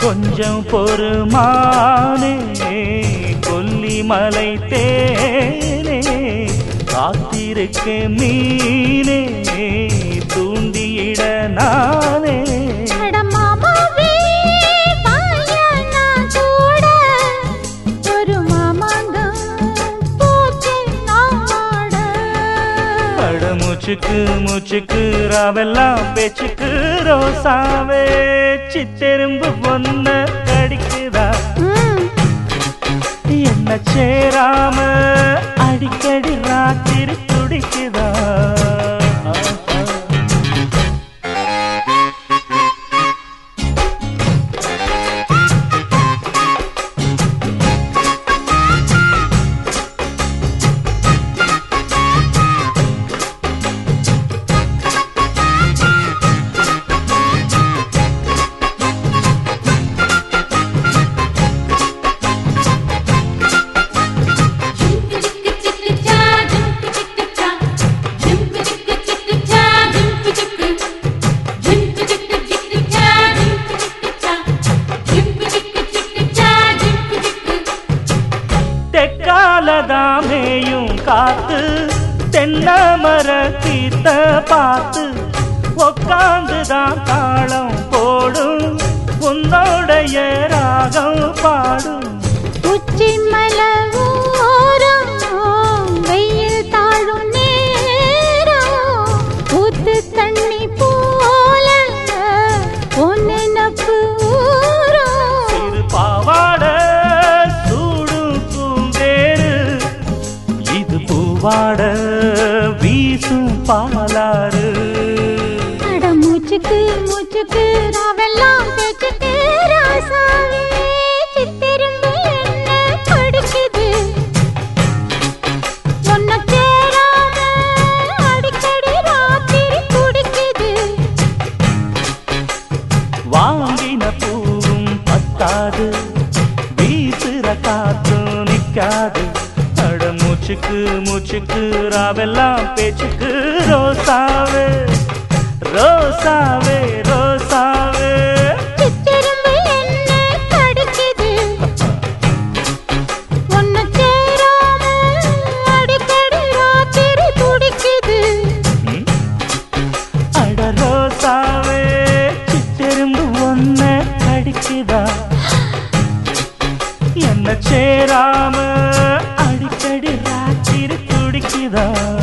கொஞ்சம் பொறுமானே கொல்லிமலை தேனே காத்திருக்க மீனே தூண்டியிட நானே அட மாமாவே, வாயா நான் கூட. ஒரு மாமாங்கம் பூச்சி நாட. அட மூச்சுக்கு மூச்சுக்கு ராவெல்லாம் பேச்சுக்கு ரோசாவே சித்தெரும்பு பொண்ண கடிக்குதா ம், என்ன சேராம அடிக்கடி ராத்திரி துடிக்குதா தெக்காலதாமேயும் காத்து தென்னமர கீத்த பார்த்து உக்காந்துதான் தாளம் போடும் உன்னோடைய ராகம் பாடும் உச்சி மலை ஓரம் வெயில் தாழும் நேரம் ஊத்து தண்ணி போல உன் நினப்பு ஊரும் சிறு பாவாட சூடும் பூந்தேரு இது பூவாட வீசும் பாலாறு அட மூச்சுக்கு மூச்சுக்கு ராவெல்லாம் பேச்சுக்கு ராசாவே சித்திருந்து என்ன படிக்குது உன்னை சேராம அடிக்கடி ராத்திரி குடிக்குது வாங்கின பூவும் பத்தாது வீசுற காத்தும் நிக்காது அட மூச்சுக்கு மூச்சுக்கு ராவெல்லாம் பேச்சுக்கு ரோசாவே ரோசாவே ரோசாவே சித்திருந்து என்ன படிக்குது உன்னை சேராம அடிக்கடி ராத்திரி துடிக்குது ம்? அட ரோசாவே சித்தெரும்பு ஒன்ன கடிக்குதா என்ன சேராம அடிக்கடி ராத்திரி துடிக்குதா